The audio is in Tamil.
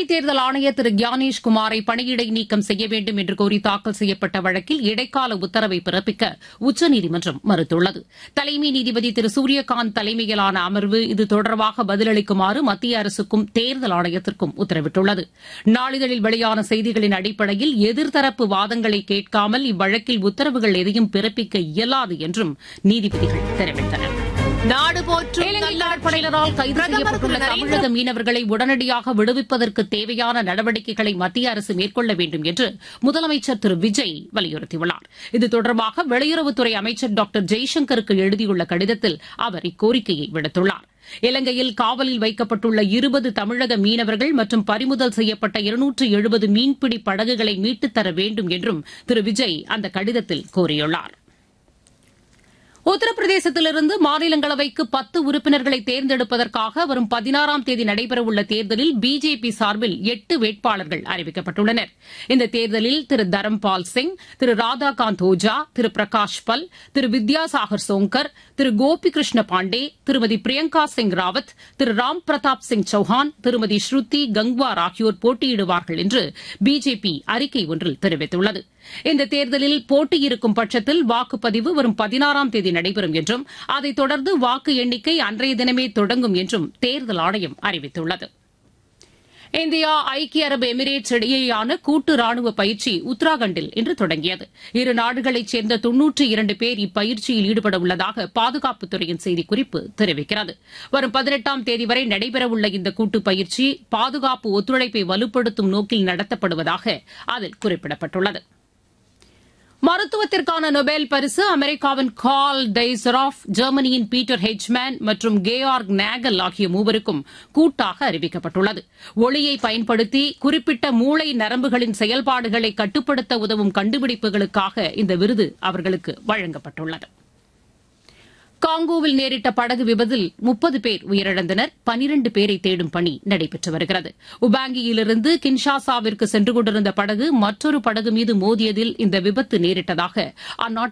தேர்தல் ஆணையர் திரு கியானேஷ் குமாரை பணியிடை நீக்கம் செய்ய வேண்டும் என்று கோரி தாக்கல் செய்யப்பட்ட வழக்கில் இடைக்கால உத்தரவை பிறப்பிக்க உச்சநீதிமன்றம் மறுத்துள்ளது தலைமை நீதிபதி திரு சூரியகாந்த் தலைமையிலான அமர்வு இது தொடர்பாக பதிலளிக்குமாறு மத்திய அரசுக்கும் தேர்தல் ஆணையத்திற்கும் உத்தரவிட்டுள்ளது நாளிதழில் வெளியான செய்திகளின் அடிப்படையில் எதிர்தரப்பு வாதங்களை கேட்காமல் இவ்வழக்கில் உத்தரவுகள் எதையும் பிறப்பிக்க இயலாது என்றும் நீதிபதிகள் தெரிவித்தனர் நாடு போற்றும் இலங்கை நல்லாட்சி. கடற்படையினரால் கைது பிரதமர் செய்யப்பட்டுள்ள திரு நரேந்திர தமிழக மீனவர்களை உடனடியாக விடுவிப்பதற்கு தேவையான நடவடிக்கைகளை மத்திய அரசு மேற்கொள்ள வேண்டும் என்று முதலமைச்சர் திரு விஜய் வலியுறுத்தியுள்ளார் இது தொடர்பாக வெளியுறவுத்துறை அமைச்சர் டாக்டர் ஜெய்சங்கருக்கு எழுதியுள்ள கடிதத்தில் அவர் இக்கோரிக்கையை விடுத்துள்ளார் இலங்கையில் காவலில் வைக்கப்பட்டுள்ள இருபது தமிழக மீனவர்கள் மற்றும் பறிமுதல் செய்யப்பட்ட இருநூற்று எழுபது மீன்பிடி படகுகளை மீட்டுத் தர வேண்டும் என்றும் திரு விஜய் அந்த கடிதத்தில் கோரியுள்ளார் உத்தரப்பிரதேசத்திலிருந்து மாநிலங்களவைக்கு பத்து உறுப்பினர்களை தேர்ந்தெடுப்பதற்காக வரும் பதினாறாம் தேதி நடைபெறவுள்ள தேர்தலில் பிஜேபி சார்பில் எட்டு வேட்பாளர்கள் அறிவிக்கப்பட்டுள்ளனர் இந்த தேர்தலில் திரு தரம்பால் சிங் திரு ராதாகாந்த் ஓஜா திரு பிரகாஷ் பல் திரு வித்யாசாகர் சோங்கர் திரு கோபிகிருஷ்ண பாண்டே திருமதி பிரியங்கா சிங் ராவத் திரு ராம் பிரதாப் சிங் சௌஹான் திருமதி ஸ்ருதி கங்வார் ஆகியோர் போட்டியிடுவார்கள் என்று பிஜேபி அறிக்கை ஒன்றில் தெரிவித்துள்ளது இந்த தேர்தலில் போட்டியிருக்கும் பட்சத்தில் வாக்குப்பதிவு வரும் பதினாறாம் தேதி நடைபெறும் என்றும் அதைத் தொடர்ந்து வாக்கு எண்ணிக்கை அன்றைய தினமே தொடங்கும் என்றும் தேர்தல் ஆணையம் அறிவித்துள்ளது இந்தியா ஐக்கிய அரபு எமிரேட்ஸ் இடையேயான கூட்டு ராணுவ பயிற்சி உத்தராகண்டில் இன்று தொடங்கியது இரு நாடுகளைச் சேர்ந்த தொன்னூற்றி இரண்டு பேர் இப்பயிற்சியில் ஈடுபட உள்ளதாக பாதுகாப்புத்துறையின் செய்திக்குறிப்பு தெரிவிக்கிறது வரும் பதினெட்டாம் தேதி வரை நடைபெறவுள்ள இந்த கூட்டு பயிற்சி பாதுகாப்பு ஒத்துழைப்பை வலுப்படுத்தும் நோக்கில் நடத்தப்படுவதாக அதில் குறிப்பிடப்பட்டுள்ளது மருத்துவத்திற்கான நொபேல் பரிசு அமெரிக்காவின் கால் டெய்சராஃப் ஜெர்மனியின் பீட்டர் ஹெச்மேன் மற்றும் கேயார்க் நேகல் ஆகிய மூவருக்கும் கூட்டாக அறிவிக்கப்பட்டுள்ளது ஒளியை பயன்படுத்தி குறிப்பிட்ட மூளை நரம்புகளின் செயல்பாடுகளை கட்டுப்படுத்த உதவும் கண்டுபிடிப்புகளுக்காக இந்த விருது அவர்களுக்கு வழங்கப்பட்டுள்ளது காங்கோவில் நேரிட்ட படகு விபத்தில் முப்பது பேர் உயிரிழந்தனர் பனிரண்டு பேரை தேடும் பணி நடைபெற்று வருகிறது உபாங்கியிலிருந்து கின்ஷாசாவிற்கு சென்று கொண்டிருந்த படகு மற்றொரு படகு மீது மோதியதில் இந்த விபத்து நேரிட்டதாக அந்நாட்டு